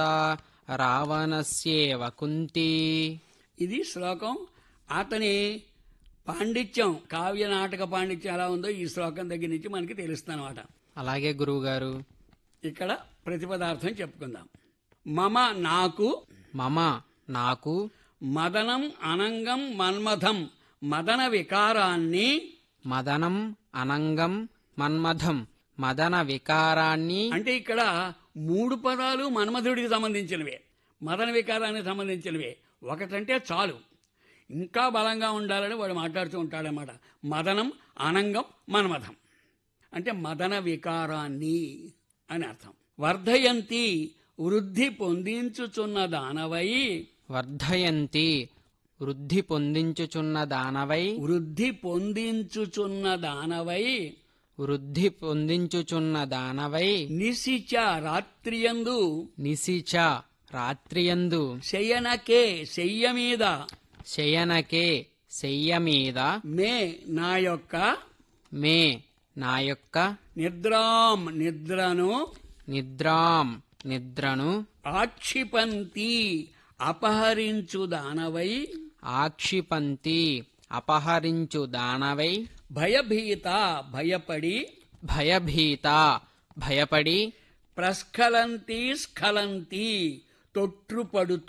రావణస్యేవ కుంతి ఇది శ్లోకం అతని పాండిత్యం కావ్య నాటక పాండిత్యం ఎలా ఉందో ఈ శ్లోకం దగ్గర నుంచి మనకి తెలుస్తుందన్నమాట అలాగే గురువుగారు ఇక్కడ ప్రతిపదార్థం చెప్పుకుందాం మమ నాకు మమ నాకు మదనం అనంగం మన్మథం మదన వికారాన్ని మదనం అనంగం మన్మథం మదన వికారాన్ని అంటే ఇక్కడ మూడు పదాలు మన్మధుడికి సంబంధించినవే మదన వికారానికి సంబంధించినవే ఒకటంటే చాలు ఇంకా బలంగా ఉండాలని వాడు మాట్లాడుతూ ఉంటాడనమాట మదనం అనంగం మన్మథం అంటే మదన వికారాన్ని అని అర్థం వర్ధయంతి వృద్ధి పొందించుచున్న దానవై వర్ధయంతి వృద్ధి పొందించుచున్న దానవై వృద్ధి పొందించుచున్న దానవై వృద్ధి పొందించుచున్న దానవై నిశిచ రాత్రియందు నిశిచ రాత్రియందు శయనకే శయ్య మీద శయనకే శయ్య మీద మే నా యొక్క మే నా యొక్క నిద్రాం నిద్రను నిద్రాం నిద్రను ఆక్షిపంతి అపహరించు దానవై ఆక్షిపంతి అపహరించు దానవై భయభీత భయపడి భయభీత భయపడి ప్రస్ఖలంతి స్ఖలంతి తొట్టుపడుతూ